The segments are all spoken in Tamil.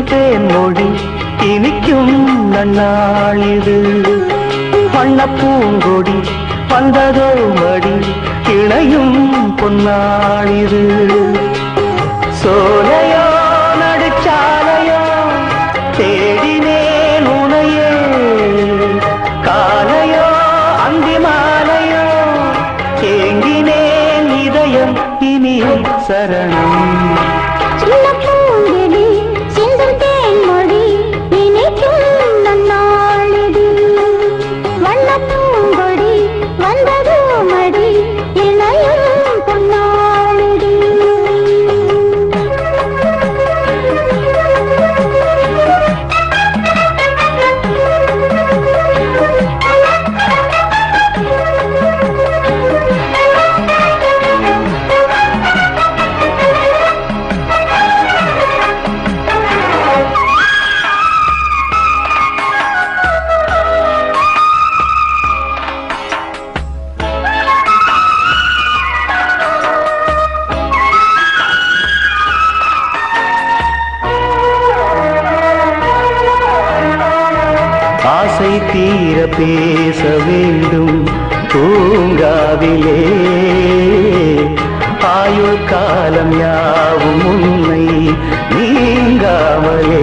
சிந்தும் தேன்மொழி இனிக்கும் நன்னாளிது வண்ண பூங்கொடி வந்ததோ மடி இணையும் பொன்னாளிது சோலையோ நடுச்சாலையோ தேடினேன் உனையே காலையோ அந்தி மாலையோ ஏங்கினேன் இதயம் இனி சரணம் சின்ன பூங்கெடி சிந்தும் தேன்மொழி இனிக்கும் நன்னாளிது வண்ண பூங்கொடி வந்ததோ மடி இணையும் பொன்னாளிது ஆசை தீர பேச வேண்டும் பூங்காவிலே ஆயுள் காலம் யாவும் உன்னை நீங்காமலே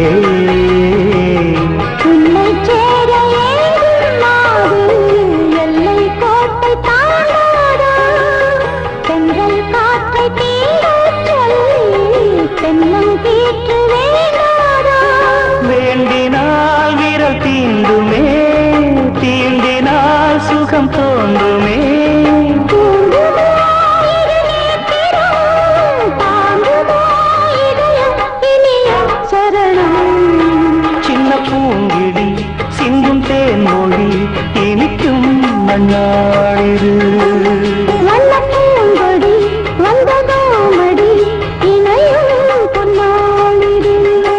உன்னை சேர ஏதும் நாடு எல்லை கோட்டை தாண்டாதா தென்றல் காற்றை தீரச் சொல்லி தென்னம் கீற்று வேண்டாதா வேண்டினால் விரல் தீண்டுமே தீண்டினால் சுகம் தோன்றுமே தூண்டுமோ இரு நேத்திரம், தாங்குமோ இதயம் இனிய சரணம் சின்ன பூங்கிடி சிந்தும் தேன்மொழி இனிக்கும் மண்ணாளிது வண்ண பூங்கொடி வந்த கோமடி இணையும் பொன்னாளிது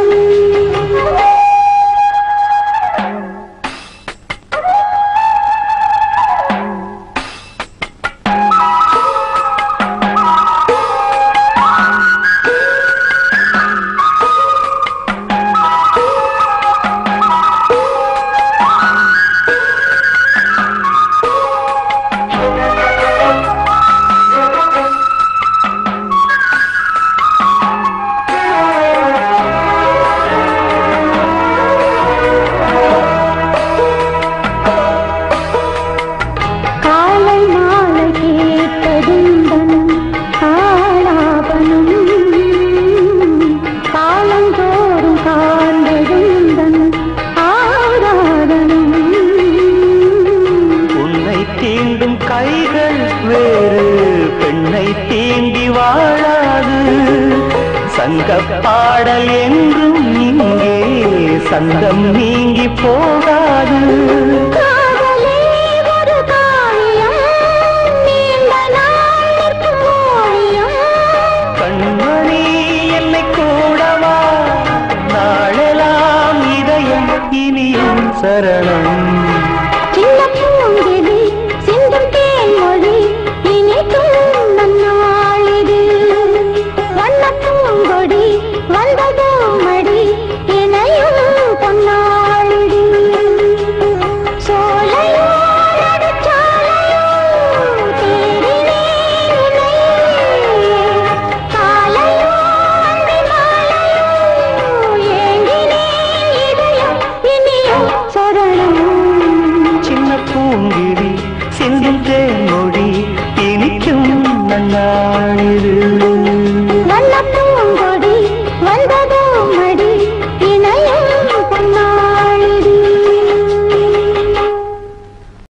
காலை மாலை கேட்டதுந்தன் ஆலாபனம் காலந்தோறும் காண்பதுந்தன் ஆராதனம் உன்னை தீண்டும் கைகள் வேறு பெண்ணை தீண்டி வாழாது சங்க பாடல் என்றும் இங்கே சங்கம் நீங்கி போகாது காலை